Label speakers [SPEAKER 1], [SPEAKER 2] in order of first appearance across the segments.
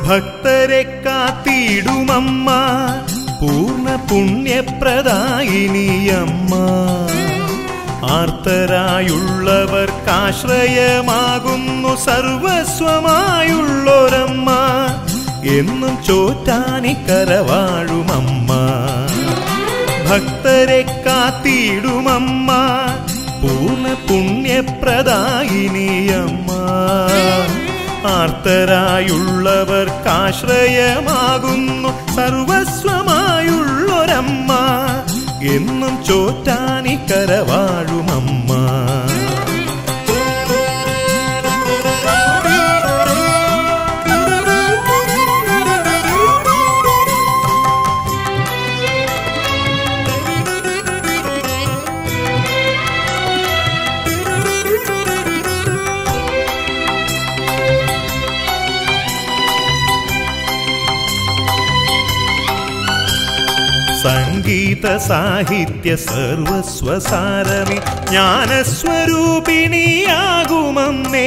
[SPEAKER 1] ഭക്തരെ കാത്തിടുമമ്മ പൂർണ്ണ പുണ്യപ്രദായിനിയമ്മ ആർത്തരായുള്ളവർക്കാശ്രയമാകുന്നു സർവസ്വമായുള്ളൊരമ്മ എന്നും ചോറ്റാനിക്കരവാഴുമമ്മ ഭക്തരെ കാത്തിടുമമ്മ പൂർണ്ണ പുണ്യപ്രദായിനിയമ്മ ആർത്തരായുള്ളവർക്കാശ്രയമാകുന്നു സർവസ്വമായുള്ളൊരമ്മ എന്നും ചോറ്റാനിക്കരവാഴുമമ്മ സംഗീത സാഹിത്യ സർവസ്വസാരമി ജ്ഞാനസ്വരൂപിണിയാകുമമ്മേ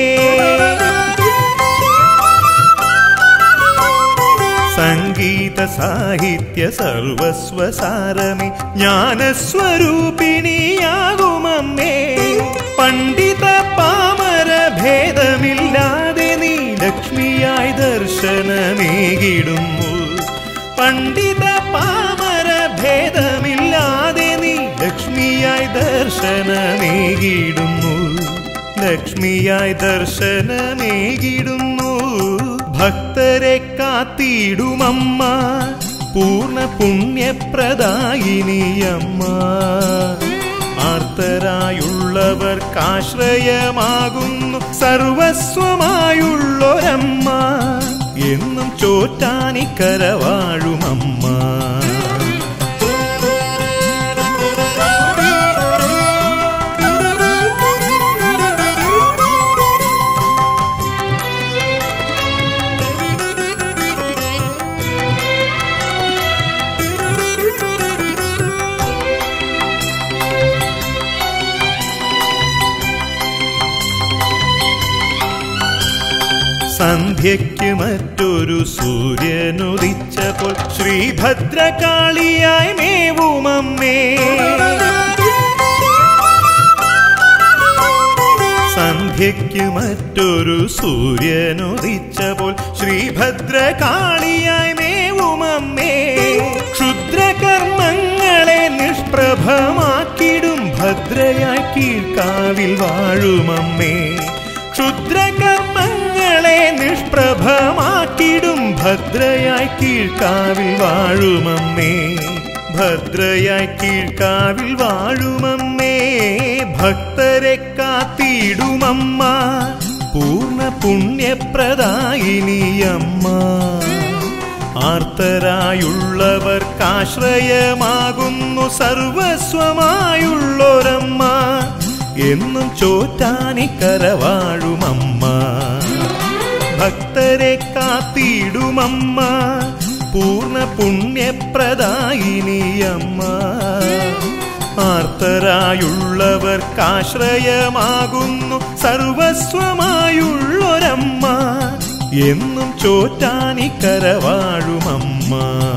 [SPEAKER 1] സംഗീത സാഹിത്യ സർവസ്വസാരമി ജ്ഞാനസ്വരൂപിണിയാകുമമ്മേ പണ്ഡിത പാമര ഭേദമില്ലാതെ നീ ലക്ഷ്മിയായി ദർശനമേകിടുന്നു പണ്ഡിത പാമര ഭേദമില്ലാതെ നീ ലക്ഷ്മിയായി ദർശനമേകിടുന്നു ലക്ഷ്മിയായി ദർശനമേകിടുന്നു ഭക്തരെ കാത്തിടുമമ്മ പൂർണ്ണ പുണ്യപ്രദായിനിയമ്മ ആർത്തരായുള്ളവർക്കാശ്രയമാകുന്നു സർവസ്വമായുള്ളൊരമ്മ എന്നും ചോറ്റാനിക്കരവാഴുമമ്മ സന്ധ്യയ്ക്ക് മറ്റൊരു സൂര്യനുദിച്ചപ്പോൾ ശ്രീഭദ്രകാളിയായി മേവുമമ്മേ സന്ധ്യയ്ക്ക് മറ്റൊരു സൂര്യനുദിച്ചപ്പോൾ ശ്രീഭദ്രകാളിയായി മേവുമമ്മേ ക്ഷുദ്രകർമ്മങ്ങളെ നിഷ്പ്രഭമാക്കിടും ഭദ്രയായി കീഴ്ക്കാവിൽ വാഴുമമ്മേ ക്ഷുദ്രകർമ്മങ്ങളെ നിഷ്പ്രഭമാക്കിടും ഭദ്രയായി കീഴ്ക്കാവിൽ വാഴുമമ്മേ ഭദ്രയായി കീഴ്ക്കാവിൽ വാഴുമമ്മേ ഭക്തരെ കാത്തിടുമമ്മ പൂർണ്ണ പുണ്യപ്രദായിനിയമ്മ ആർത്തരായുള്ളവർക്കാശ്രയമാകുന്നു സർവസ്വമായുള്ളൊരമ്മ എന്നും ചോറ്റാനിക്കരവാഴുമമ്മ ഭക്തരെ കാത്തിടുമമ്മ പൂർണ്ണ പുണ്യപ്രദായിനിയമ്മ ആർത്തരായുള്ളവർക്കാശ്രയമാകുന്നു സർവസ്വമായുള്ളൊരമ്മ എന്നും ചോറ്റാനിക്കരവാഴുമമ്മ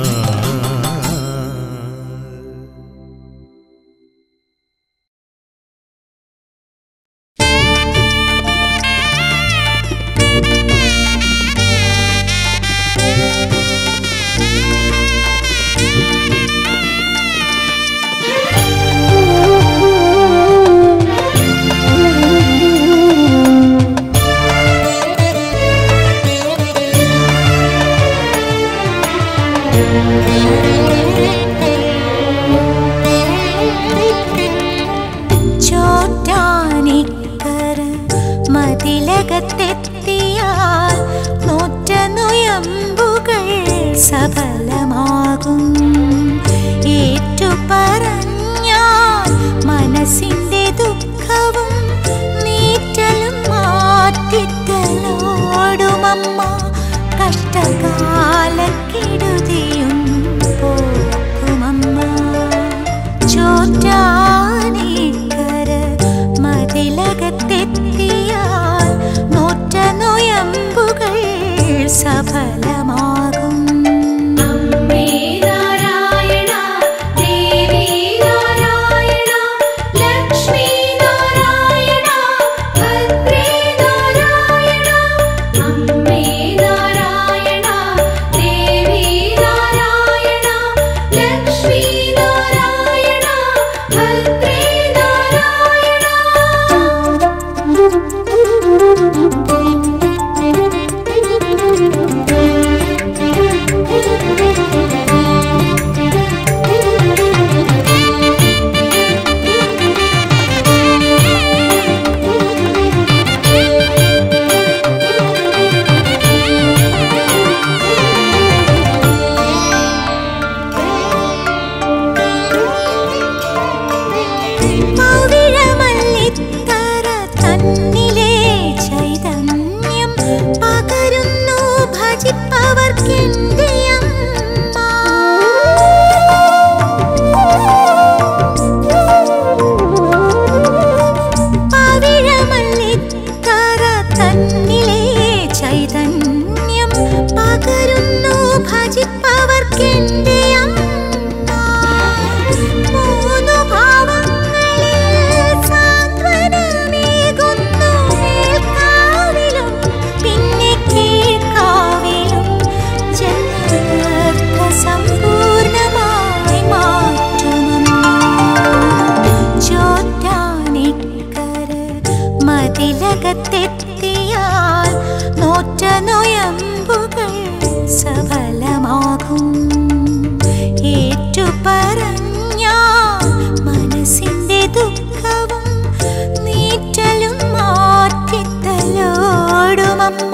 [SPEAKER 2] ചോറ്റാനിക്കര മതിലകത്തെത്തിയാൽ നൂറ്റ നുയമ്പുകൾ സഫലമാകും ഏറ്റുപറഞ്ഞാൽ മനസ്സിന്റെ ദുഃഖവും നീറ്റലും മാറ്റിത്തലോടുമമ്മ കഷ്ടകാലക്കെടുതിയും പോക്കുമമ്മ ചോറ്റാനിക്കര മതിലകത്തെത്തിയാൽ നൂറ്റ നൊയമ്പുകൾ സഫലമാകും
[SPEAKER 3] അമ്മേ നാരായണ ദേവി നാരായണ ലക്ഷ്മി നാരായണ ഭദ്രേ നാരായണ അമ്മേ നാരായണ ദേവി നാരായണ ലക്ഷ്മി നാരായണ ഭദ്രേ
[SPEAKER 2] പവിഴമല്ലിത്തറ തന്നിലെ ചൈതന്യം പകരുന്നു ഭജിപ്പവർക്കെന്റെ പവിഴമല്ലിത്തറ തന്നിലെ ചൈതന്യം പകരുന്നു ഭജിപ്പവർക്കെന്റെ അമ്മ മൂന്നു ഭാവങ്ങളിൽ സാന്ത്വനമേകുന്നു മേൽക്കാവിലും പിന്നെ കീഴ്ക്കാവിലും ജന്മർത്ഥ സമ്പൂർണമായി മാറ്റുമമ്മ ചോറ്റാനിക്കര മതിലകത്തെത്തിയാൽ നോറ്റ നൊയമ്പുകൾ സഫലമാകും ഏറ്റുപറഞ്ഞ മനസ്സിന്റെ ദുഃഖവും നീറ്റലും മാറ്റിത്തലോടുമമ്മ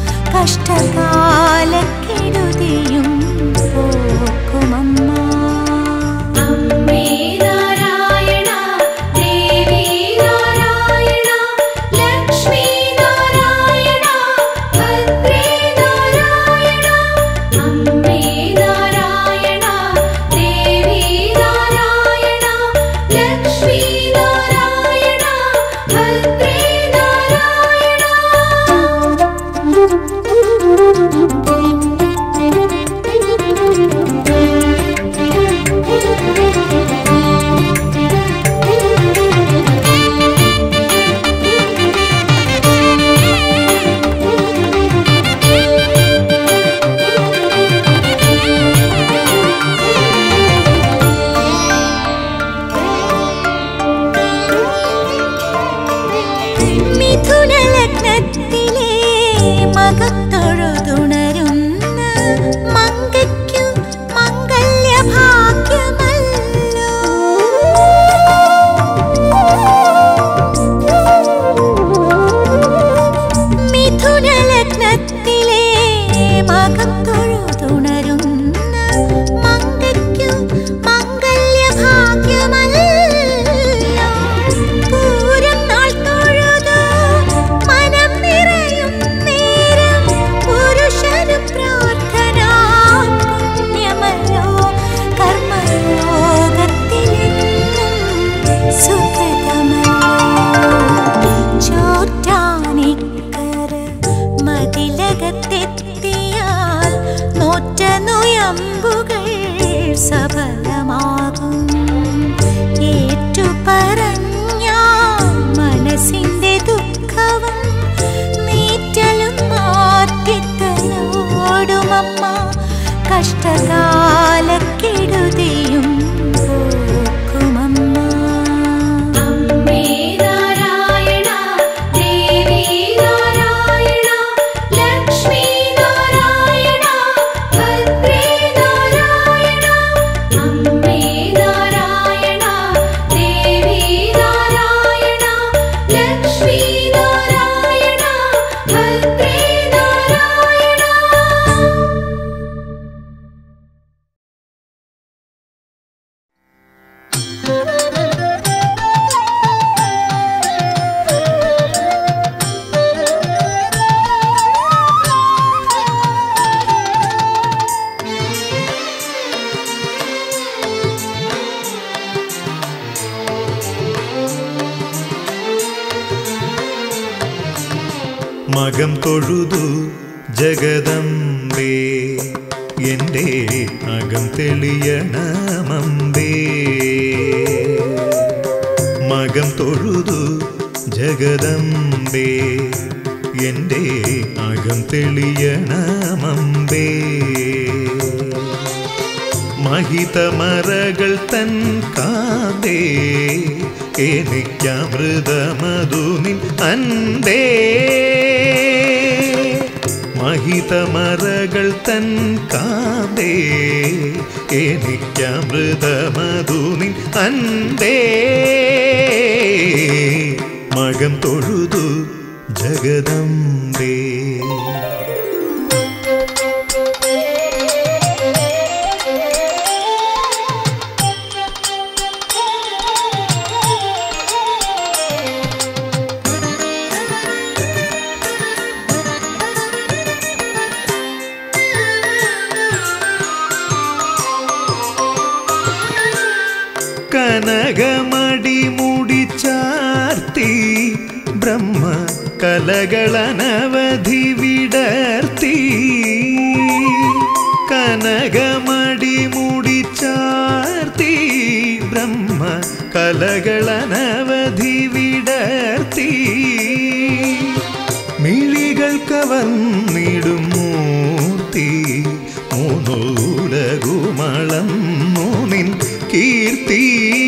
[SPEAKER 2] കഷ്ടകാലക്കെടുതിയും പോക്കുമമ്മ
[SPEAKER 3] അമ്മേ നാരായണ ദേവി നാരായണ ലക്ഷ്മി നാരായണ ഭദ്രേ നാരായണ അമ്മേ നാരായണ ദേവി നാരായണ ലക്ഷ്മി നാരായണ ഭദ്രേ
[SPEAKER 2] മിഥുനലഗ്നത്തിലെ മകത്തൊഴുതുണരുന്ന മങ്കയ്ക്കു മംഗല്യഭാഗ്യമല്ലോ മിഥുനലഗ്നത്തിലെ മകത്തൊഴുതുണരുന്ന മങ്കയ്ക്കു മംഗല്യഭാഗ്യമല്ലോ പൂരം നാൾ തൊഴുതു മനം നിറയും നേരം പുരുഷനു പ്രാർത്ഥന പുണ്യമല്ലോ കർമ്മയോഗത്തിലെന്നും സുഖതമല്ലോ ചോറ്റാനിക്കര മതിലകത്തെത്തിയാൽ നോറ്റ നൊയമ്പുകൾ സഫലമാകും ഏറ്റുപറഞ്ഞ മനസ്സിന്റെ ദുഃഖവും നീറ്റലും മാറ്റിത്തലോടുമമ്മ കഷ്ടകാലക്കെടുതിയും പോക്കുമമ്മ
[SPEAKER 3] അമ്മേ നാരായണ ദേവി നാരായണ ലക്ഷ്മി നാരായണ ഭദ്രേ നാരായണ അമ്മേ നാരായണ ദേവി നാരായണ ലക്ഷ്മി നാരായണ ഭദ്രേ നാരായണ
[SPEAKER 1] മകം തൊഴുതു ജഗദംബേ എൻ്റെ അകം തെളിയണമമ്പേ മകം തൊഴുതു ജഗദംബേ എൻ്റെ അകം തെളിയണമമ്പേ മഹിതമറകൾ തൻ കാതേ എനിക്കമൃതമധുനിൻ അൻപേ മഹിതമറകൾ തൻ കാതേ എനിക്കമൃതമധുനിൻ അൻപേ മകം തൊഴുതു ജഗദംബേ കനകമടി മുടിച്ചാർത്തി ബ്രഹ്മ കലകളനവധി വിടർത്തി കനകമടി മുടിച്ചാർത്തി ബ്രഹ്മ കലകളനവധി വിടർത്തി മിഴികൾ കവർന്നിടും മൂർത്തി മൂന്നൂലകുമളം മൂന്നിൻ കീർത്തി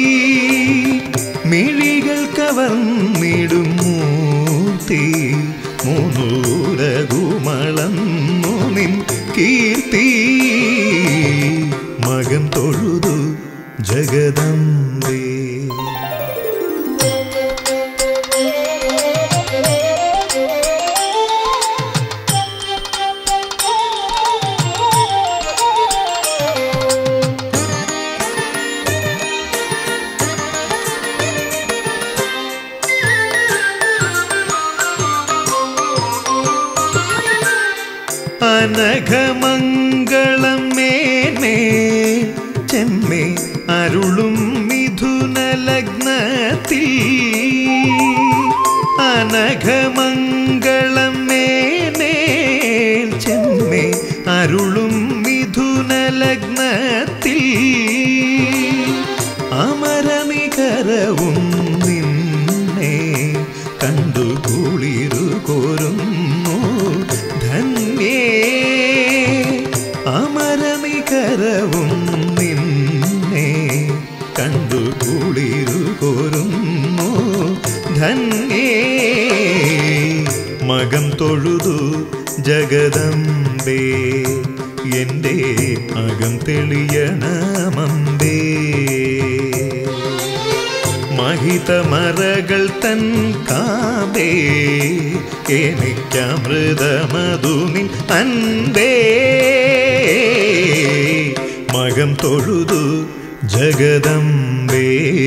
[SPEAKER 1] മിഴികൾ കവർന്നിടും മൂർത്തി മൂന്നൂലകുമളം മൂന്നിൻ കീർത്തി മകം തൊഴുതു ജഗദംബേ അനഘമംഗളം മേന്മേ ചെമ്മേ അരുളും മിഥുന ലഗ്നത്തിൽ അനഘമംഗളം മേന്മേ ചെമ്മേ അരുളും മിഥുന ലഗ്നത്തിൽ അമരനികരവും നിന്നെ കണ്ടു കുളിരു കോരുന്നു ധന്യേ അമരനികരവും നിന്നെ കണ്ടു കുളിരു കോരുന്നു ധന്യേ മകം തൊഴുതു ജഗദംബേ എൻ്റെ അകം തെളിയണമമ്പേ മഹിതമറകൾ തൻ കാതേ എനിക്കമൃതമധുനിൻ അൻപേ മകം തൊഴുതു ജഗദംബേ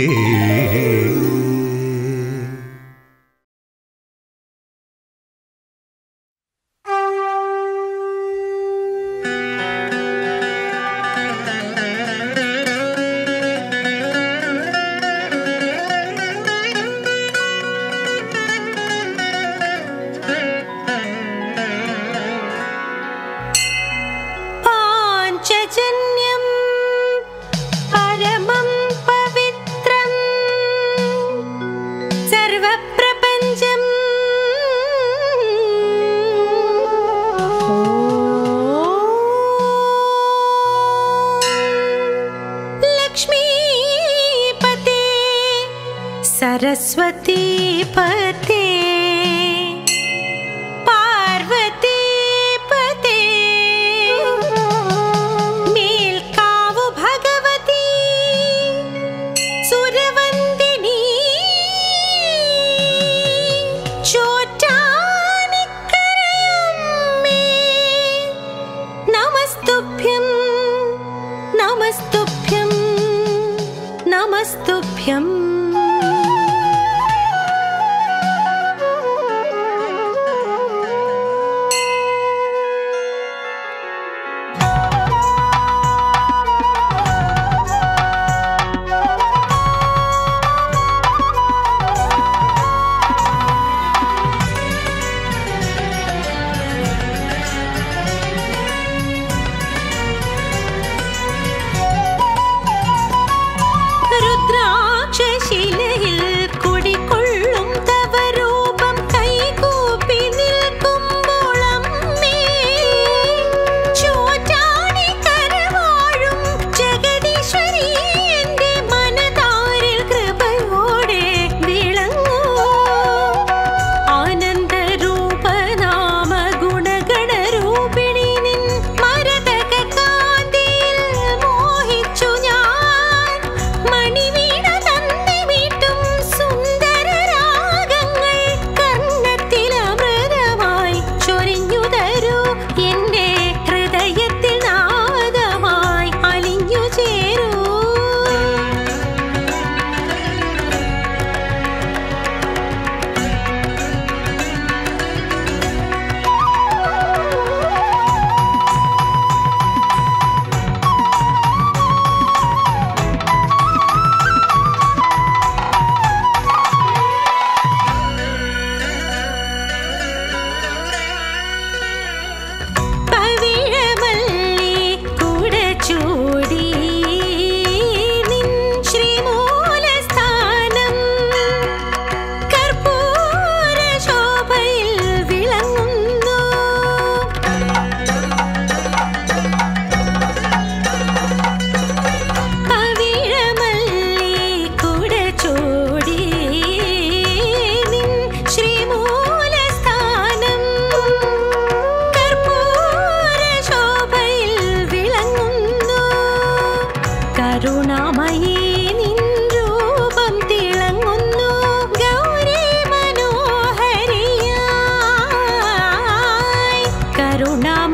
[SPEAKER 2] പാഞ്ചജന്യം പരമം പവിത്രം സർവപ്രപഞ്ചം ലക്ഷ്മീപതേ സരസ്വതീപതേ പാർവതീപതേ മേൽക്കാവു ഭഗവതി സുരവന്ദിനി ചോറ്റാനിക്കരയമ്മേ നമസ്തുഭ്യം നമസ്തുഭ്യം നമസ്തുഭ്യം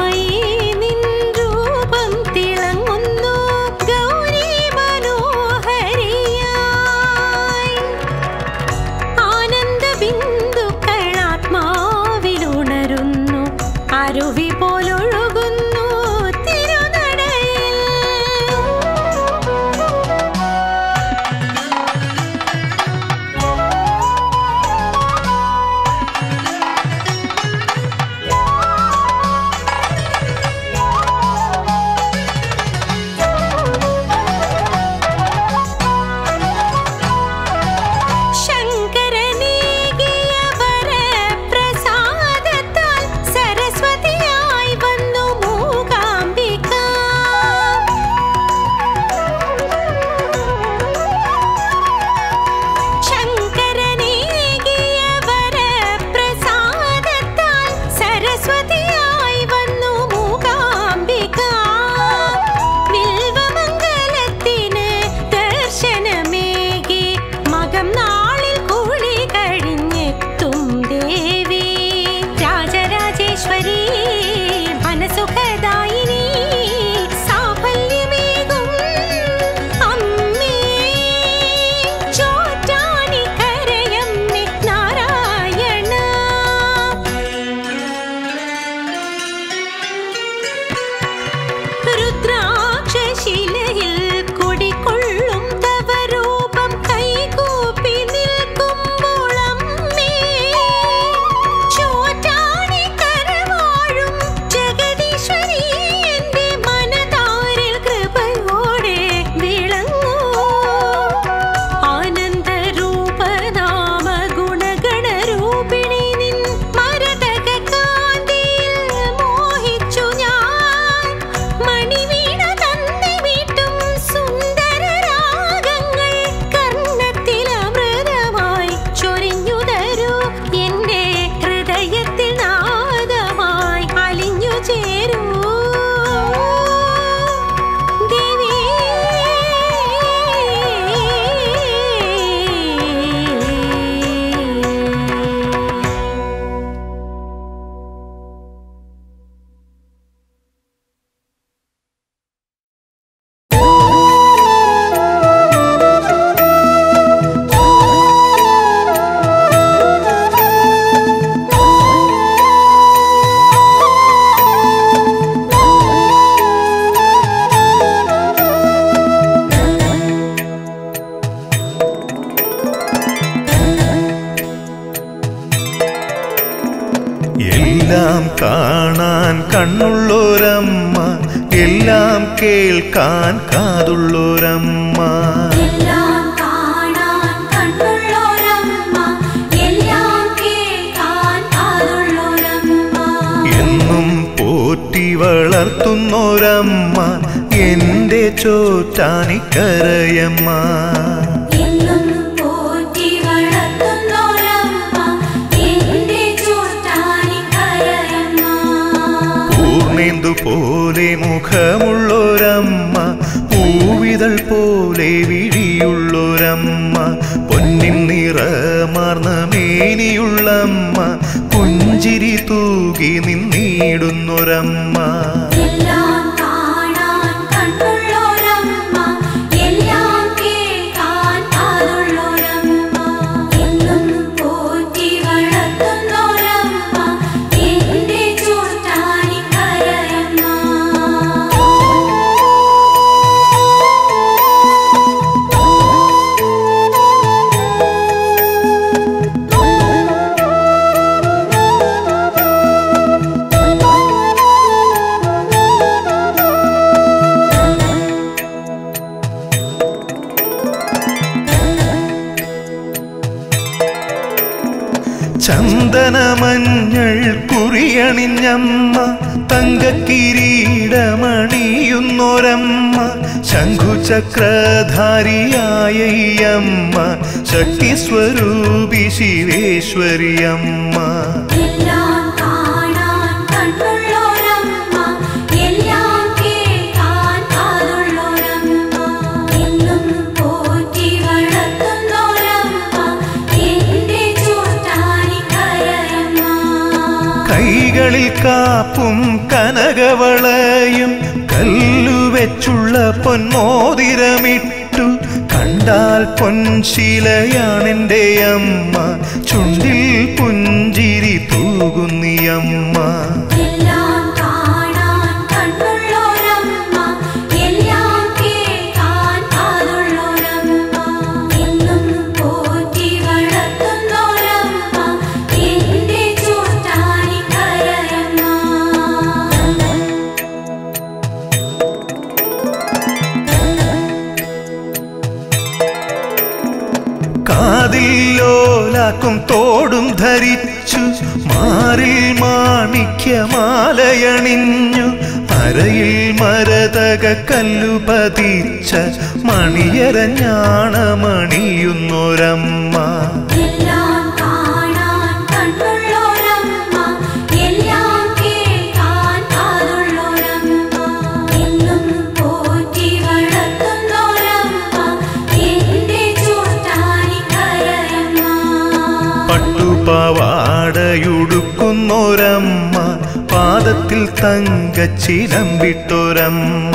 [SPEAKER 2] സുന്ദരിയായി നിൻ രൂപം തിളങ്ങുന്നു ഗൗരി മനോഹരിയായി ആനന്ദ ബിന്ദുക്കൾ ആത്മാവിലുണരുന്നു അരുവി പോലൊഴുകുന്നു തിരുനടയിൽ ശങ്കരനീകിയ വരപ്രസാദത്താൽ സരസ്വതിയായി വന്നു മൂകാംബിക ശങ്കരനീകിയ വരപ്രസാദത്താൽ സരസ്വതിയായി വന്നു മൂകാംബിക വിൽവമംഗലത്തിന് ദർശനമേകി മകം നാളിൽ കൂടി കഴിഞ്ഞെത്തും ദേവി രാജരാജേശ്വരി മനസുഖദായിനി സാഫല്യമേകും അമ്മേ ചോറ്റാനിക്കരയമ്മേ നാരായണ രുദ്രാക്ഷശിലയിൽ കുടികൊള്ളും തവ രൂപം കൈകൂപ്പി നിൽക്കുമ്പോൾ അമ്മേ ചോറ്റാനിക്കരവാഴും ജഗദീശ്വരി എന്റെ മനതാരിൽ കൃപയോടെ വിളങ്ങൂ ആനന്ദരൂപനാമ ഗുണഗണരൂപിണി നിൻ മരതക കാന്തിയിൽ മോഹിച്ചു ഞാൻ മണിവീണ തന്നി വീട്ടും സുന്ദര രാഗങ്ങൾ കർണത്തിൽ അമൃതമായി ചൊരിഞ്ഞു തരൂ എന്റെ ഹൃദയത്തിൽ നാദമായി അലിഞ്ഞു ചേരൂ ദേവി
[SPEAKER 1] എല്ലാം കാണാൻ കണ്ണുള്ളോരമ്മ എല്ലാം കേൾക്കാൻ കാതുള്ളോരമ്മ
[SPEAKER 3] എല്ലാം കാണാൻ കണ്ണുള്ളോരമ്മ എല്ലാം കേൾക്കാൻ കാതുള്ളോരമ്മ
[SPEAKER 1] എന്നും പോറ്റി വളർത്തുന്നോരമ്മ എന്റെ ചോറ്റാനിക്കരയമ്മ
[SPEAKER 3] എന്നും പോറ്റി വളർത്തുന്നോരമ്മ എന്റെ ചോട്ടാനിക്കരയമ്മ
[SPEAKER 1] പൂർണേന്ദു പോലെ മുഖമുള്ളൊരമ്മ പൂവിതൾ പോലെ വിഴിയുള്ളൊരമ്മ പൊന്നിൻ നിറമാർന്ന മേനിയുള്ളമ്മ പുഞ്ചിരി തൂകി നിന്നിടുന്നൊരമ്മ
[SPEAKER 3] എല്ലാം കാണാൻ കണ്ണുള്ളോരമ്മ എല്ലാം കേൾക്കാൻ കാതുള്ളോരമ്മ എന്നും പോറ്റി വളർത്തുന്നോരമ്മ എന്റെ ചോട്ടാനിക്കരയമ്മ
[SPEAKER 1] ചന്ദനമഞ്ഞൾ കുറിയണിഞ്ഞമ്മ തങ്കക്കിരീടമണിയുന്നൊരമ്മ ശംഖുചക്രധാരിയായ ഈ അമ്മ ശക്തിസ്വരൂപി ശിവേശ്വരിയമ്മ
[SPEAKER 3] എല്ലാം കാണാൻ കണ്ണുള്ളോരമ്മ എല്ലാം കേൾക്കാൻ കാതുള്ളോരമ്മ എന്നും പോറ്റി വളർത്തുന്നോരമ്മ എന്റെ ചോട്ടാനിക്കരയമ്മ
[SPEAKER 1] കൈകളിൽ കാ കാപ്പും കനകവളയും കല്ലുവെച്ചുള്ള പൊന്മോതിരമിട്ടു കണ്ടാൽ പൊൻശിലയാണെൻ്റെ അമ്മ ചുണ്ടിൽ പുഞ്ചിരി തൂകുന്നിയമ്മ
[SPEAKER 3] എല്ലാം കാണാൻ കണ്ണുള്ളോരമ്മ എല്ലാം കേൾക്കാൻ കാതുള്ളോരമ്മ എന്നും പോറ്റി വളർത്തുന്നോരമ്മ എന്റെ ചോട്ടാനിക്കരയമ്മ
[SPEAKER 1] കാതില്ലോലാക്കും തോടും ധരിച്ചു മാറിൽ മാണിക്യമാലയണിഞ്ഞു അരയിൽ മരതക കല്ലു പതിച്ച മണിയരഞ്ഞാണമണിയുന്നൊരമ്മ
[SPEAKER 3] എല്ലാം കാണാൻ കണ്ണുള്ളോരമ്മ എല്ലാം കേൾക്കാൻ കാതുള്ളോരമ്മ എന്നും പോറ്റി വളർത്തുന്നോരമ്മ എന്റെ ചോട്ടാനിക്കരയമ്മ
[SPEAKER 1] പട്ടുപാവാടയുടുക്കുന്നൊരമ്മ പാദത്തിൽ തങ്കച്ചിലമ്പിട്ടൊരമ്മ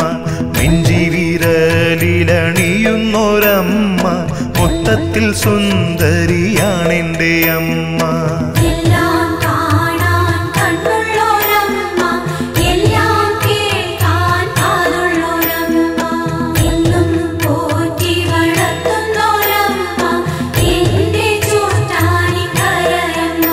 [SPEAKER 1] നെഞ്ചിവിരലിലണിയുന്നൊരമ്മ മൊത്തത്തിൽ സുന്ദരിയാണെൻ്റെ അമ്മ
[SPEAKER 3] എല്ലാം കാണാൻ കണ്ണുള്ളോരമ്മ എല്ലാം കേൾക്കാൻ കാതുള്ളോരമ്മ എന്നും പോറ്റി വളർത്തുന്നോരമ്മ എന്റെ ചോട്ടാനിക്കരയമ്മ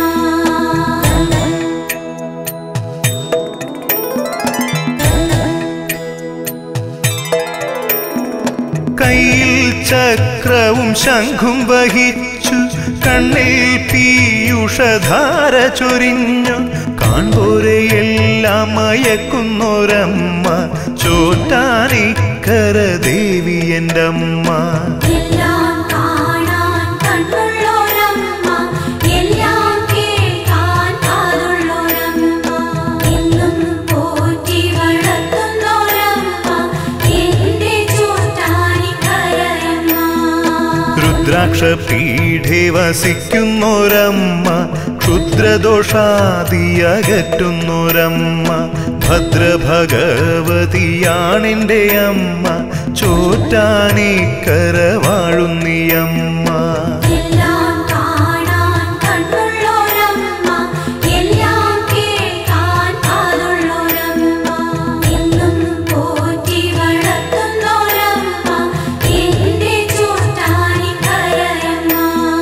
[SPEAKER 1] കയ്യിൽ ചക്രവും ശംഖും വഹിച്ചു കണ്ണിൽ പീയൂഷധാര ചൊരിഞ്ഞു കാൺപോരെയെല്ലാം മയക്കുന്നൊരമ്മ ചോറ്റാനിക്കര ദേവി എൻ്റെ അമ്മ
[SPEAKER 3] എല്ലാം കാണാൻ കണ്ണുള്ളോരമ്മ എല്ലാം കേൾക്കാൻ കാതുള്ളോരമ്മ എന്നും പോറ്റി വളർത്തുന്നോരമ്മ എന്റെ ചോട്ടാനിക്കരയമ്മ
[SPEAKER 1] രുദ്രാക്ഷ പീഠേ വസിക്കുന്നൊരമ്മ ക്ഷുദ്രദോഷാദിയകറ്റുന്നൊരമ്മ ഭദ്രഭഗവതിയാണെൻ്റെ അമ്മ ചോറ്റാനിക്കര വാഴുന്നിയമ്മ
[SPEAKER 3] എല്ലാം കാണാൻ കണ്ണുള്ളോരമ്മ എല്ലാം കേൾക്കാൻ കാതുള്ളോരമ്മ എന്നും പോറ്റി വളർത്തുന്നോരമ്മ എന്റെ ചോട്ടാനിക്കരയമ്മ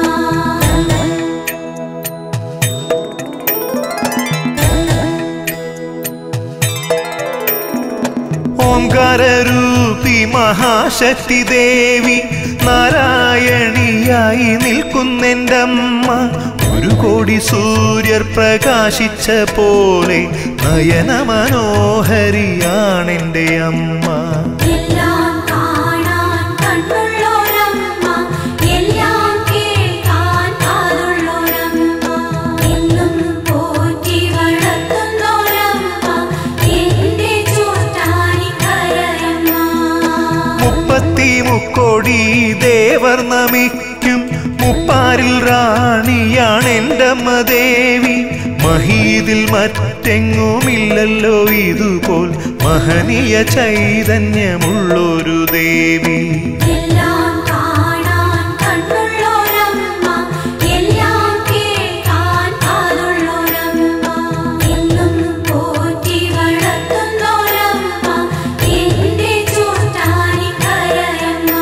[SPEAKER 1] ഓംകാരൂപി മഹാശക്തി ദേവി നാരായണിയായി നിൽക്കുന്നെൻ്റെ അമ്മ ഒരു കോടി സൂര്യർ പ്രകാശിച്ച പോലെ നയന മനോഹരിയാണെൻ്റെ അമ്മ
[SPEAKER 3] എല്ലാം കാണാൻ കണ്ണുള്ളോരമ്മ എല്ലാം കേൾക്കാൻ കാതുള്ളോരമ്മ എന്നും പോറ്റി വളർത്തുന്നോരമ്മ എന്റെ ചോട്ടാനിക്കരയമ്മ
[SPEAKER 1] മുപ്പത്തി മുക്കോടി ദേവർ നമിക്കും മുപ്പാരിൽ റാണിയാണ് എൻ്റെ അമ്മ ദേവി മഹീതിൽ മറ്റെങ്ങുമില്ലല്ലോ ഇതുപോൽ മഹനീയ ചൈതന്യമുള്ളൊരു ദേവി
[SPEAKER 3] എല്ലാം കാണാൻ കണ്ണുള്ളോരമ്മ എല്ലാം കേൾക്കാൻ കാതുള്ളോരമ്മ എന്നും പോറ്റി വളർത്തുന്നോരമ്മ എന്റെ ചോട്ടാനിക്കരയമ്മ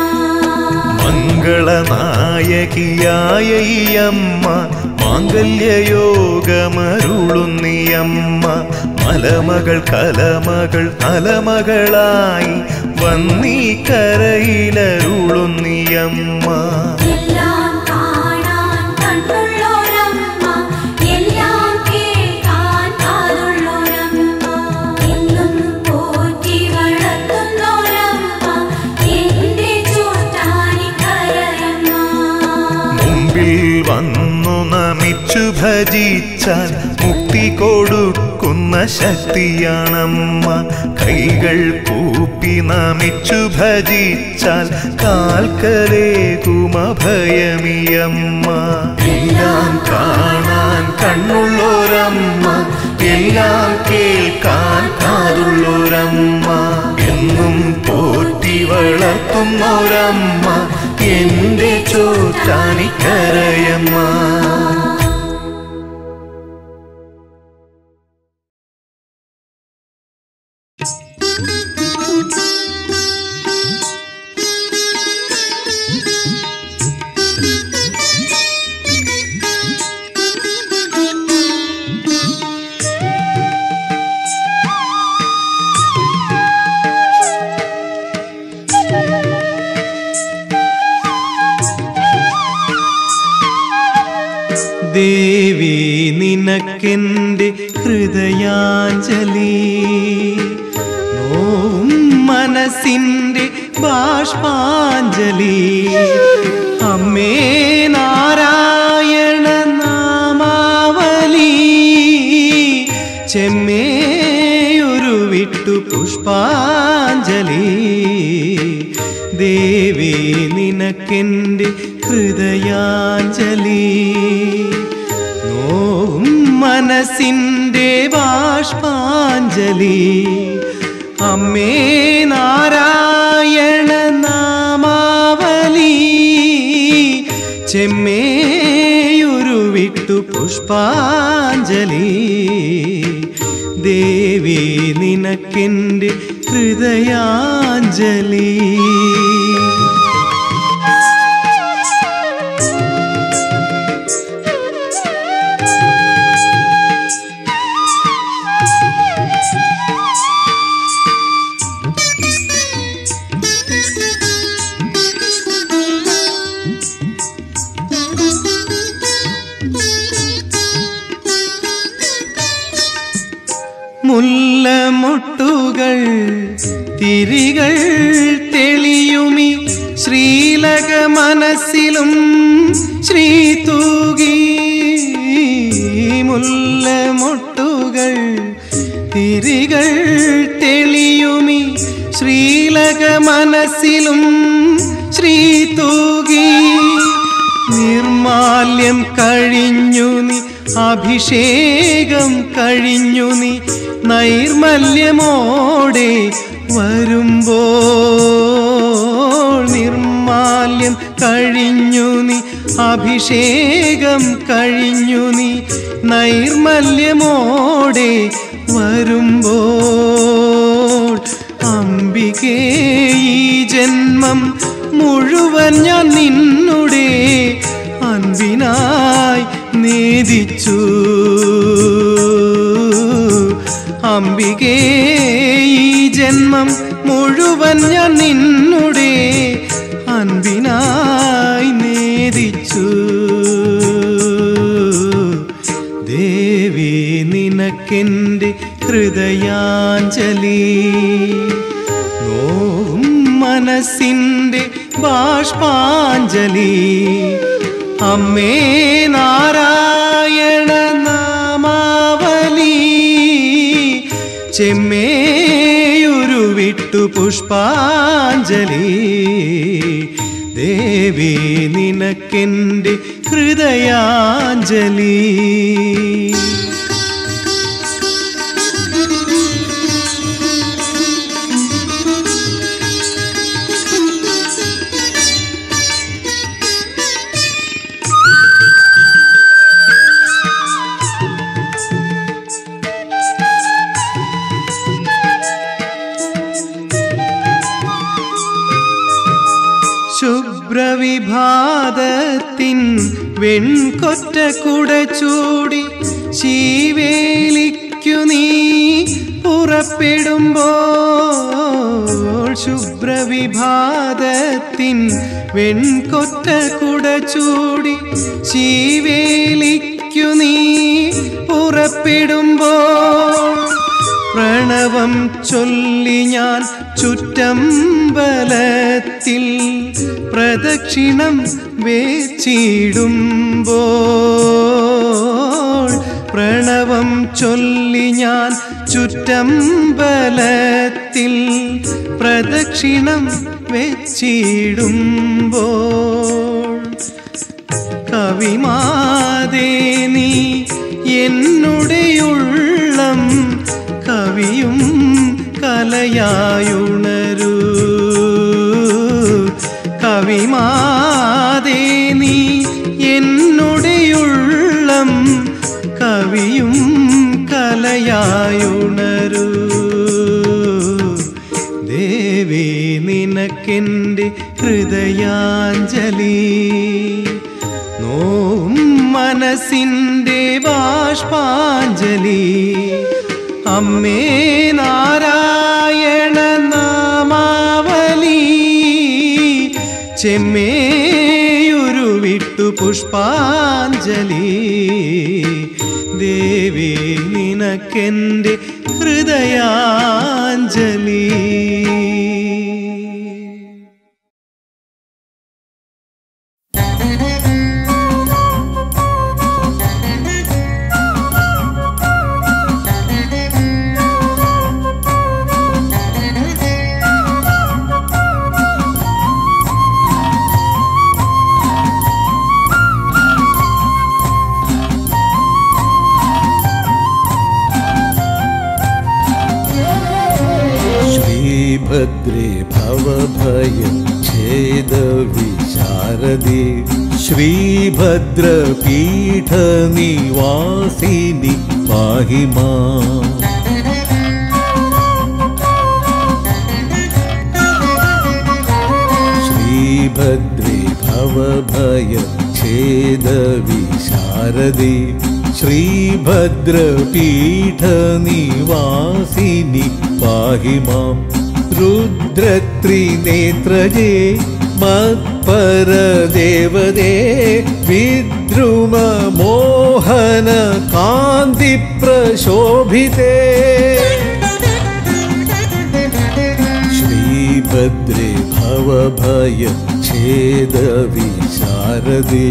[SPEAKER 1] മംഗളനായകിയായ ഈ അമ്മ മാംഗല്യയോഗമരുളുന്നിയമ്മ മലമകൾ കലമകൾ അലമകളായി വന്നീ കരയിലരുളുന്നിയമ്മ
[SPEAKER 3] എല്ലാം കാണാൻ കണ്ണുള്ളോരമ്മ എല്ലാം കേൾക്കാൻ കാതുള്ളോരമ്മ എന്നും പോറ്റി വളർത്തുന്നോരമ്മ എന്റെ ചോട്ടാനിക്കരയമ്മ
[SPEAKER 1] മുമ്പിൽ വന്നു നമിച്ചു ഭജിച്ചാൽ മുക്തി കൊടുക്കും പോക്കുന്ന ശക്തിയാണമ്മ കൈകൾ കൂപ്പി നമിച്ചു ഭജിച്ചാൽ കാൽക്കലേകുമ ഭയമിയമ്മ എല്ലാം കാണാൻ കണ്ണുള്ളോരമ്മ എല്ലാം കേൾക്കാൻ കാതുള്ളോരമ്മ എന്നും പോറ്റി വളർത്തുന്നോരമ്മ എന്റെ ചോറ്റാനിക്കരയമ്മ
[SPEAKER 4] ദേവി നിനക്കെന്റെ ഹൃദയാഞ്ജലി നോവും മനസ്സിന്റെ ബാഷ്പാഞ്ജലി അമ്മേ നാരായണ നാമാവലി ചെമ്മേയൊരു വിട്ടു പുഷ്പാഞ്ജലി ദേവി നിനക്കെന്റെ ഹൃദയാഞ്ജലി നോവും മനസ്സിന്റെ ബാഷ്പാഞ്ജലി അമ്മേ നാരായണ നാമാവലി ചെമ്മേയൊരു വിട്ടു പുഷ്പാഞ്ജലി ദേവി നിനക്കെന്റെ ഹൃദയാഞ്ജലി മുല്ലമുട്ടുകൾ തിരികൾ തെളിയുമി ശ്രീലക മനസ്സിലും ശ്രീ തൂകി മുല്ലമുട്ടുകൾ തിരികൾ തെളിയുമി ശ്രീലക മനസ്സിലും ശ്രീ തൂകി നിർമാല്യം കഴിഞ്ഞു നീ അഭിഷേകം കഴിഞ്ഞു നീ നൈർമല്യമോടെ വരുമ്പോൾ നിർമാല്യം കഴിഞ്ഞു നീ അഭിഷേകം കഴിഞ്ഞു നീ നൈർമല്യമോടെ വരുമ്പോൾ അംബികേ ഈ ജന്മം മുഴുവൻ ഞാൻ നിന്നുടെ അൻപിനായി നേദിച്ചു അംബികേ ഈ ജന്മം മുഴുവൻ ഞാൻ നിന്നുടെ അൻപിനായി നേദിച്ചു ദേവി നിനക്കെൻ്റെ ഹൃദയാഞ്ജലി നോവും മനസ്സിൻ്റെ ബാഷ്പാഞ്ജലി അമ്മേ നാരായണ നാമാവലി ചെമ്മേയൊരു വിട്ടു പുഷ്പാഞ്ജലി ദേവി നിനക്കെൻ്റെ ഹൃദയാഞ്ജലി ശുഭ്രവിഭാതത്തിൻ വെൺകൊറ്റ കുട ചൂടി ശീവേലിക്കു നീ പുറപ്പെടുമ്പോൾ ശുഭ്രവിഭാതത്തിൻ വെൺകൊറ്റ കുട ചൂടി ശീവേലിക്കു നീ പുറപ്പെടുമ്പോൾ പ്രണവം ചൊല്ലി ഞാൻ ചുറ്റമ്പലത്തിൽ പ്രദക്ഷിണം വേച്ചിടുമ്പോൾ പ്രണവം ചൊല്ലി ഞാൻ ചുറ്റമ്പലത്തിൽ പ്രദക്ഷിണം വെച്ചിടുമ്പോൾ കവിമാതേ നീ എന്നുടെയുള്ളം കവിയും കലയായുണരൂ കവിമാതേ നീ എന്നുടെയുള്ളം കവിയും കലയായുണരൂ ദേവി നിനക്കെൻ്റെ ഹൃദയാഞ്ജലി നോവും മനസ്സിൻ്റെ ബാഷ്പാഞ്ജലി അമ്മേ നാരായണ നാമാവലി ചെമ്മേയൊരു വിട്ടു പുഷ്പാഞ്ജലി ദേവി നിനക്കെൻ്റെ ഹൃദയാഞ്ജലി
[SPEAKER 5] श्रीभद्रे भवभय छेदविशारदे श्रीभद्रपीठनिवासिनि पाहि माम् श्रीभद्रे भवभय छेदविशारदे श्रीभद्रपीठनिवासिनि पाहि माम् रुद्रत्रिनेत्रजे मत्परदेवदे विद्रुममोहन कान्तिप्रशोभिते श्रीभद्रे भवभय छेदविशारदे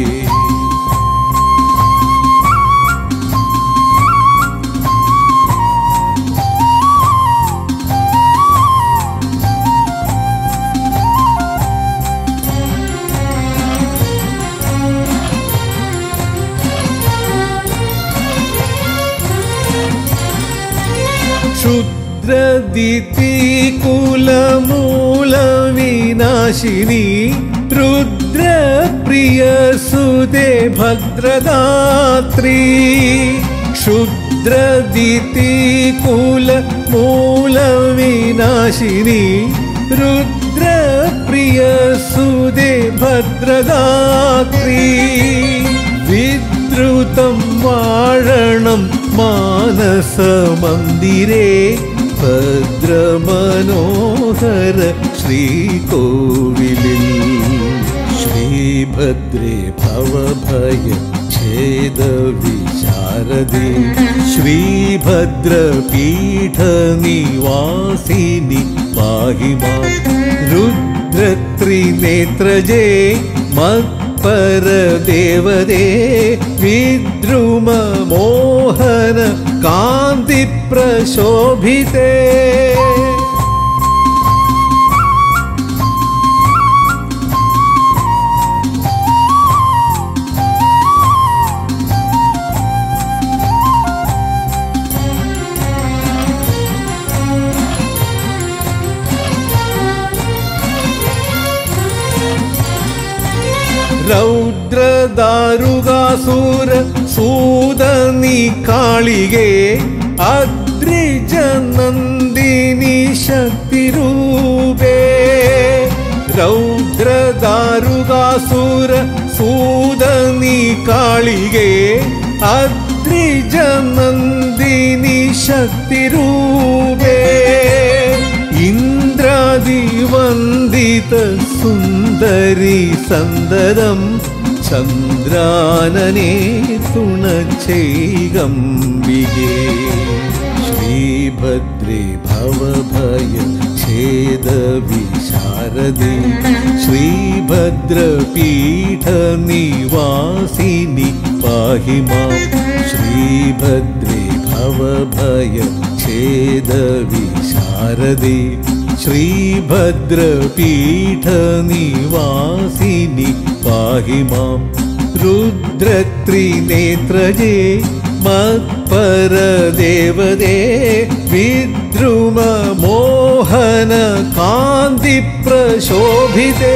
[SPEAKER 5] क्षुद्रदितिकुलमूलविनाशिनी रुद्रप्रियसुदे भद्रदात्री क्षुद्रदितिकुलमूलविनाशिनी रुद्रप्रियसुदे भद्रदात्री विद्रुतं वारणं मानसमन्दिरे ഭദ്രമനോഹര ശ്രീകോവിലിൽ ശ്രീഭദ്രേ ഭവഭയ ഛേദ വിശാരദേ ശ്രീഭദ്രപീഠ നിവാസിനി പാഹി മാം രുദ്രത്രിനേത്രജേ മത്പരദേവതേ വിദ്രുമമോഹന കാന്തിപ്രശോഭിതേ ರೌದ್ರದಾರುಗಾಸುರ ಸೂದನಿ ಕಾಳಿಗೆ ಅದ್ರಿಜ ನಂದಿನಿ ಶಕ್ತಿರೂಪೇ ರೌದ್ರದಾರುಗಾಸುರ ಸೂದನಿ ಕಾಳಿಗೆ ಅದ್ರಿಜ ನಂದಿನಿ ಶಕ್ತಿರೂಪೇ ഇന്ദ്രാദിവന്ദിത സുന്ദരി സന്ദരം ചന്ദ്രാനനെ തുണച്ചൈകംബികേ ശ്രീഭദ്രേ ഭവഭയ ഛേദ വിശാരദേ ശ്രീഭദ്രപീഠ നിവാസിനി പാഹി മാം ശ്രീ ശ്രീഭദ്രേ ഭവഭയ ഛേദവിശാരദേ ശ്രീഭദ്രപീഠനിവാസിനി പാഹി മാം രുദ്രത്രിനേത്രജേ മത്പരദേവതേ വിദ്രുമ മോഹന കാന്തി പ്രശോഭിതേ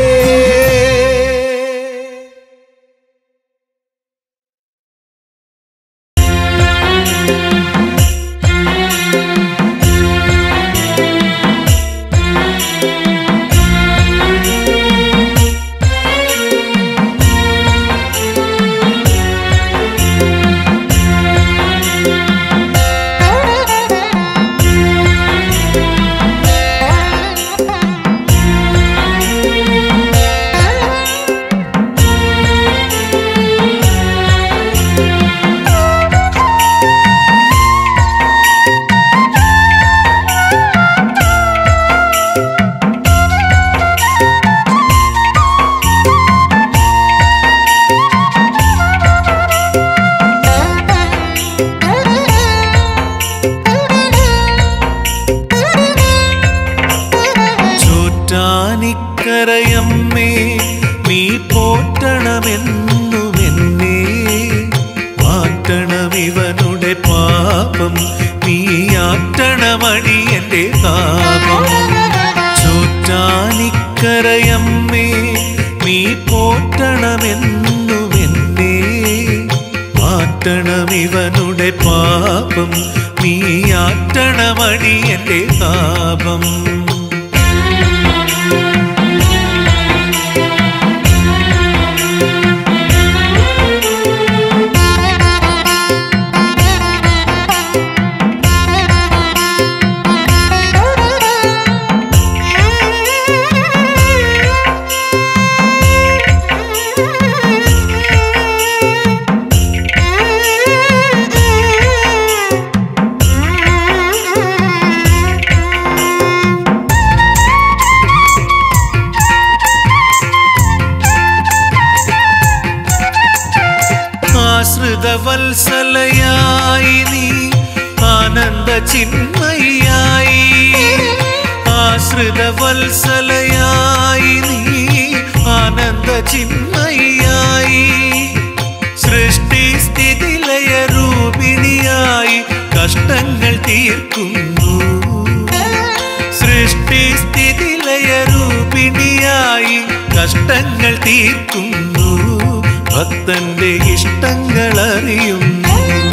[SPEAKER 1] ചോറ്റാനിക്കരയമ്മേ നീ പോറ്റണമെന്നുമെന്നെ മാറ്റണമിവനുടെ പാപം നീ ആറ്റണമണി എൻ്റെ താപം ചോറ്റാനിക്കരയമ്മേ നീ പോറ്റണമെന്നുമെന്നെ മാറ്റണമിവനുടെ പാപം നീ ആറ്റണമണി എൻ്റെ താപം ആശ്രിതവത്സലയായി നീ ആനന്ദ ചിന്മയായി ആശ്രിതവത്സലയായി നീ ആനന്ദ ചിന്മയായി സൃഷ്ടി സ്ഥിതിലയ രൂപിണിയായി കഷ്ടങ്ങൾ തീർക്കുന്നു സൃഷ്ടി സ്ഥിതിലയ രൂപിണിയായി കഷ്ടങ്ങൾ തീർക്കുന്നു ഭക്തന്റെ ഇഷ്ടങ്ങൾ അറിയുന്നു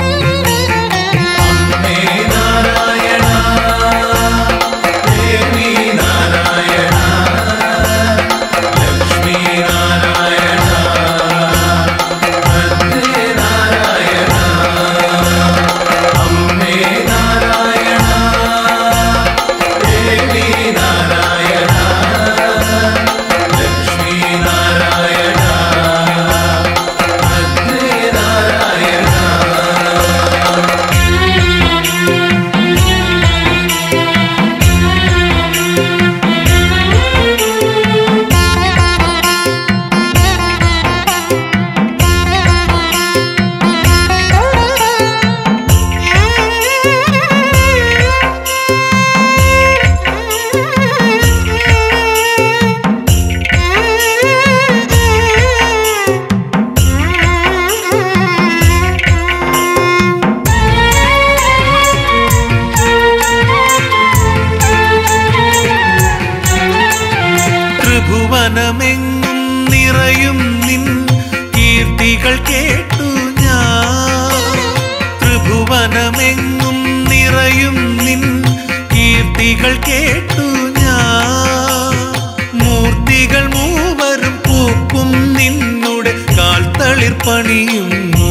[SPEAKER 1] ത്രിഭുവനമെങ്ങും നിറയും നിൻ കീർത്തികൾ കേട്ടു ഞാൻ ത്രിഭുവനമെങ്ങും നിറയും നിൻ കീർത്തികൾ കേട്ടു ഞാൻ മൂർത്തികൾ മൂവരും പൂക്കും നിന്നുടെ കാൽത്തളിർ പണിയുന്നു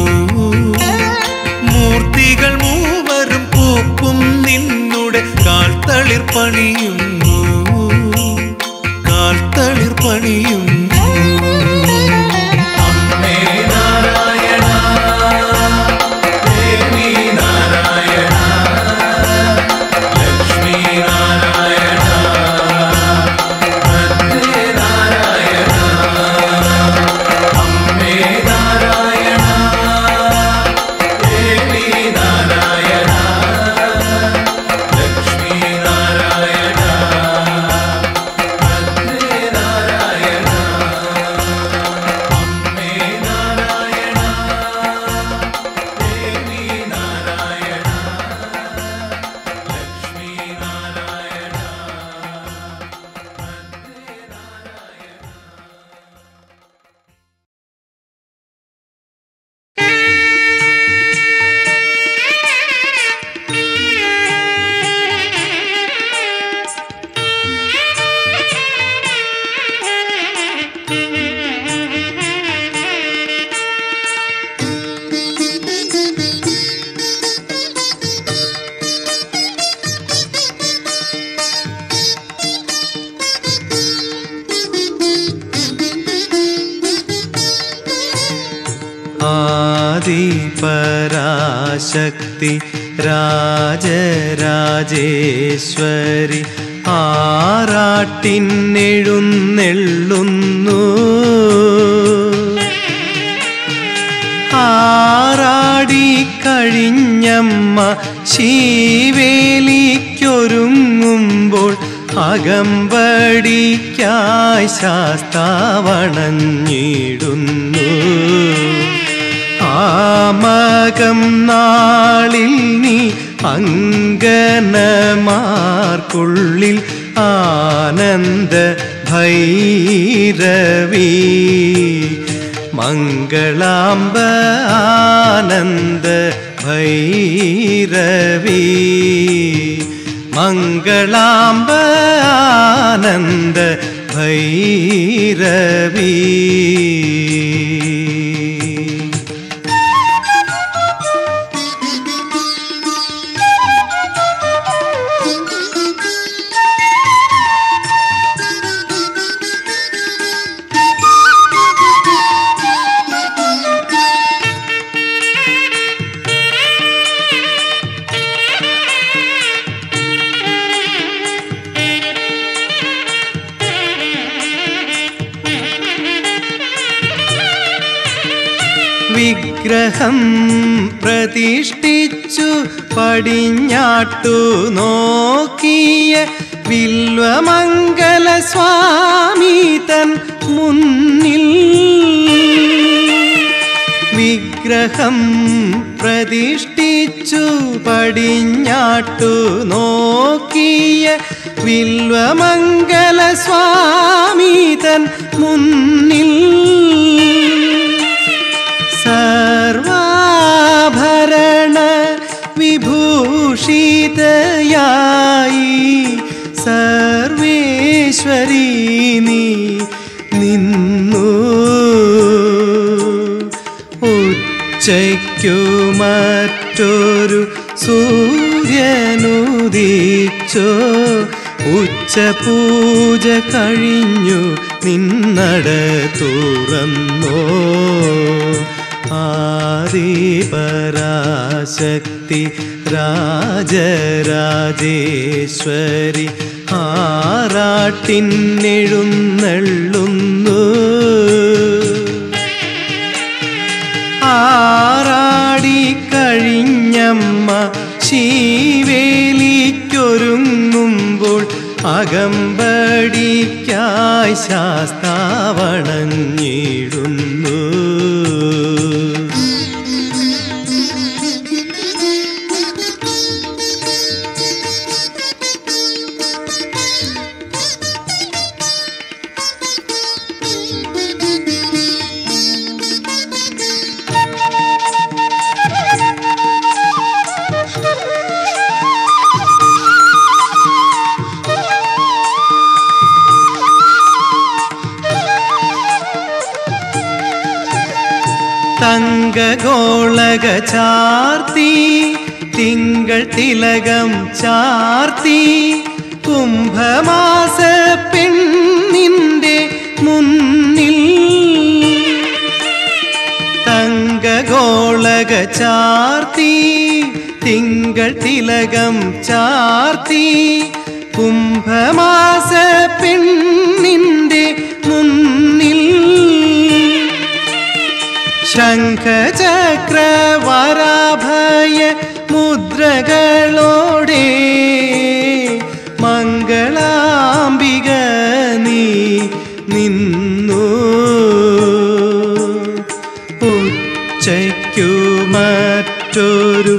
[SPEAKER 1] മൂർത്തികൾ മൂവരും പൂക്കും നിന്നുടെ കാൽത്തളിർ പണിയുന്നു കാൽത്തളിർ പണിയുന്നു
[SPEAKER 6] ദേവി
[SPEAKER 4] ആദിപരാശക്തി രാജരാജേശ്വരി ആറാട്ടിനെഴുന്നെള്ളുന്നു ആറാടി കഴിഞ്ഞമ്മ ശീവേലിക്കൊരുങ്ങുമ്പോൾ അകമ്പടിക്കായി ശാസ്താവണഞ്ഞിടുന്നു ആമകം നാളിൽ നീ അങ്കനമാർക്കുള്ളിൽ ആനന്ദ ഭൈരവി മംഗളാംബ ആനന്ദ ഭൈരവി മംഗളാംബ ആനന്ദ ഭൈരവി വിഗ്രഹം പ്രതിഷ്ഠിച്ചു പടിഞ്ഞാട്ടു നോക്കിയ വില്വമംഗല സ്വാമി തൻ മുന്നിൽ വിഗ്രഹം പ്രതിഷ്ഠിച്ചു പടിഞ്ഞാട്ടു നോക്കിയ വില്വമംഗല സ്വാമി തൻ മുന്നിൽ സർവാഭരണ വിഭൂഷിതയായി സർവേശ്വരി നീ നിന്നു ഉച്ചയ്ക്കു മറ്റൊരു സൂര്യനുദിച്ചോ ഉച്ചപൂജ കഴിഞ്ഞു നിന്നട തുറന്നോ ആദിപരാശക്തി രാജരാജേശ്വരി ആറാട്ടിനെഴുന്നള്ളുന്നു ആറാടി കഴിഞ്ഞമ്മ ശീവേലിക്കൊരുങ്ങുമ്പോൾ അകമ്പടിക്കായി ശാസ്താവണഞ്ഞിടുന്നു തങ്കഗോളക ചാർത്തി തിങ്കൾ തിലകം ചാർത്തി കുംഭമാസ പെണ്ണിന്റെ മുന്നിൽ തങ്കഗോളക ചാർത്തി തിങ്കൾ തിലകം ചാർത്തി കുംഭമാസ പെണ്ണിന്റെ മുന്നിൽ ശംഖചക്രവരാഭയ മുദ്രകളോടെ മംഗളാംബിക നീ നിന്നു ഉച്ചയ്ക്കു മറ്റൊരു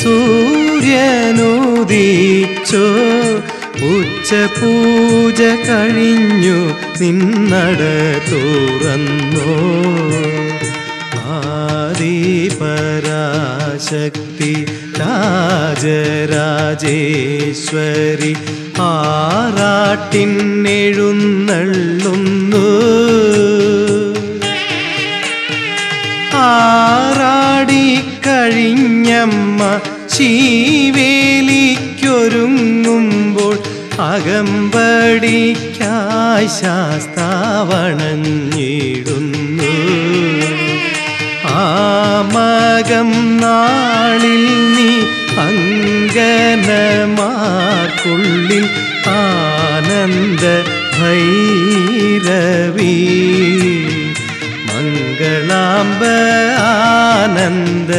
[SPEAKER 4] സൂര്യനുദിച്ചോ ഉച്ചപൂജ കഴിഞ്ഞു നിന്നട തുറന്നോ ആദിപരാശക്തി രാജരാജേശ്വരി ആറാട്ടിനെഴുന്നള്ളുന്നു ആറാടി കഴിഞ്ഞമ്മ ശീവേലിക്കൊരുങ്ങുമ്പോൾ അകമ്പടിക്കായി ശാസ്താവണഞ്ഞിടുന്നു മാമകം നാളിൽ നീ അങ്കനമാർക്കുള്ളിൽ ആനന്ദ ഭൈരവി മംഗളാംബ ആനന്ദ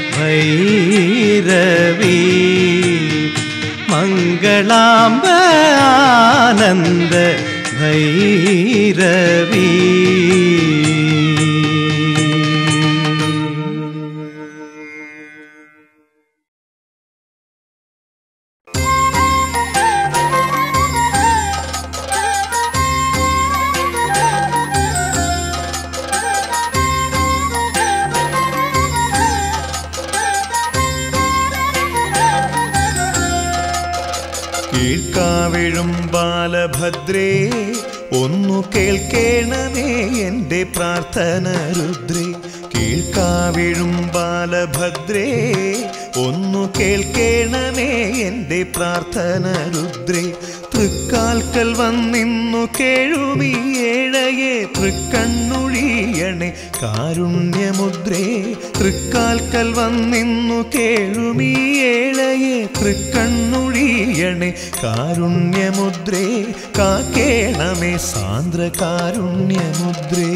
[SPEAKER 4] ഭൈരവി മംഗളാംബ ആനന്ദ ഭൈരവി
[SPEAKER 1] കീഴ്ക്കാവിഴും ബാലഭദ്രേ ഒന്നു കേൾക്കേണമേ എൻ്റെ പ്രാർത്ഥന രുദ്രേ കീഴ്ക്കാവിഴും ബാലഭദ്രേ ഒന്നു കേൾക്കേണമേ എൻ്റെ പ്രാർത്ഥന രുദ്രേ തൃക്കാൽക്കൽ വന്നിന്നു കേഴുമീ ഏഴയെ തൃക്കണ്ണുഴിയണേ കാരുണ്യമുദ്രേ തൃക്കാൽക്കൽ വന്നിന്നു കേഴുമീ ഏഴയെ തൃക്കണ്ണുഴിയണേ കാരുണ്യമുദ്രേ കാക്കേണമേ സാന്ദ്ര കാരുണ്യമുദ്രേ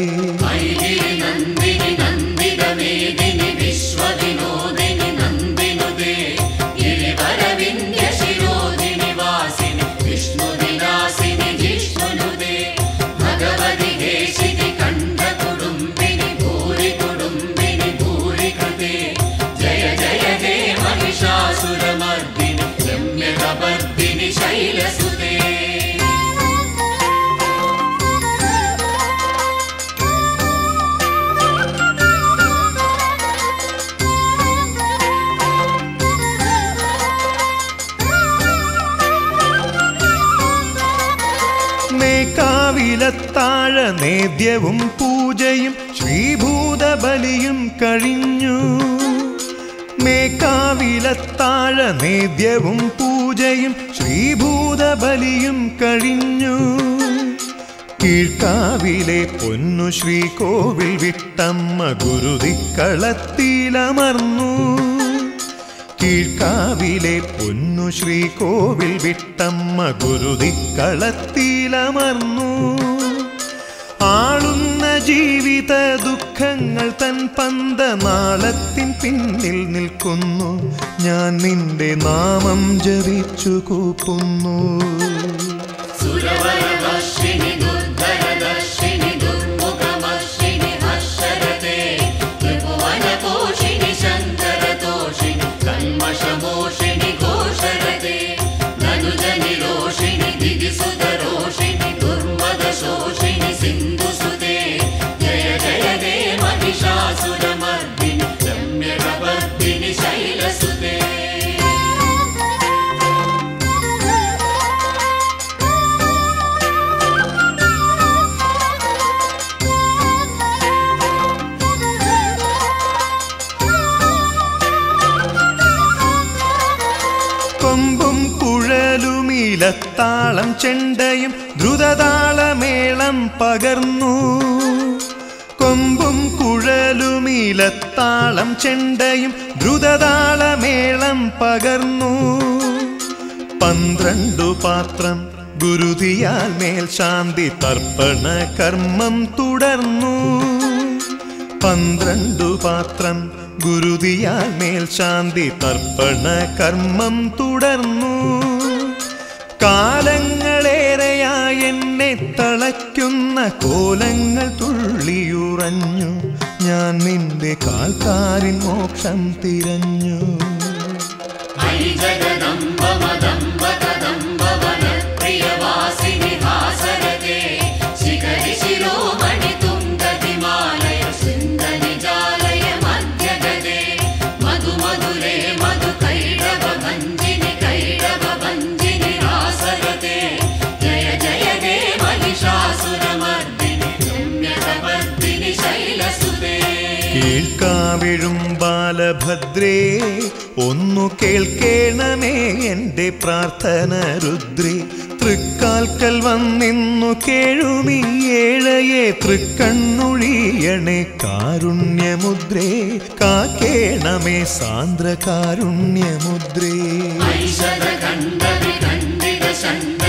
[SPEAKER 1] മേക്കാവിലത്താഴ നേദ്യവും പൂജയും ശ്രീഭൂതബലിയും കഴിഞ്ഞു മേക്കാവിലത്താഴ നേദ്യവും പൂജയും ശ്രീഭൂതബലിയും കഴിഞ്ഞു കീഴ്ക്കാവിലെ പൊന്നു ശ്രീകോവിൽ വിട്ടമ്മ ഗുരുതിക്കളത്തിലമർന്നു കീഴ്ക്കാവിലെ പൊന്നു ശ്രീകോവിൽ വിട്ടമ്മ ഗുരുതിക്കളത്തിലമർന്നു ആളുന്ന ജീവിത ദുഃഖങ്ങൾ തൻ പന്ത നാളത്തിൻ പിന്നിൽ നിൽക്കുന്നു ഞാൻ നിന്റെ നാമം ജപിച്ചു കൂപ്പുന്നു കൊമ്പും കുഴലുമീലത്താളം ചെണ്ടയും ദ്രുതതാളമേളം പകർന്നു കൊമ്പും കുഴലുമീലത്താളം ചെണ്ടയും ദ്രുതതാളമേളം പകർന്നു പന്ത്രണ്ടു പാത്രം ഗുരുതിയാൽ മേൽ ശാന്തി തർപ്പണ കർമ്മം തുടർന്നു പന്ത്രണ്ടു പാത്രം ഗുരുതിയാൽ മേൽ ശാന്തി തർപ്പണ കർമ്മം തുടർന്നു കാലങ്ങളേറെയായി എന്നെ തളയ്ക്കുന്ന കോലങ്ങൾ തുള്ളിയുറഞ്ഞു ഞാൻ നിന്റെ കാൽക്കാരിൻ മോക്ഷം തിരഞ്ഞു കീഴ്ക്കാവിഴും ബാലഭദ്രേ ഒന്നു കേൾക്കേണമേ എൻ്റെ പ്രാർത്ഥന രുദ്രേ തൃക്കാൽക്കൽ വന്നിന്നു കേഴുമീ ഏഴയെ തൃക്കണ്ണുഴിയണേ കാരുണ്യമുദ്രേ കാക്കേണമേ സാന്ദ്ര കാരുണ്യമുദ്രേ
[SPEAKER 6] ഐഷധ കണ്ഠ വിഖണ്ഡിത ഷണ്ഡ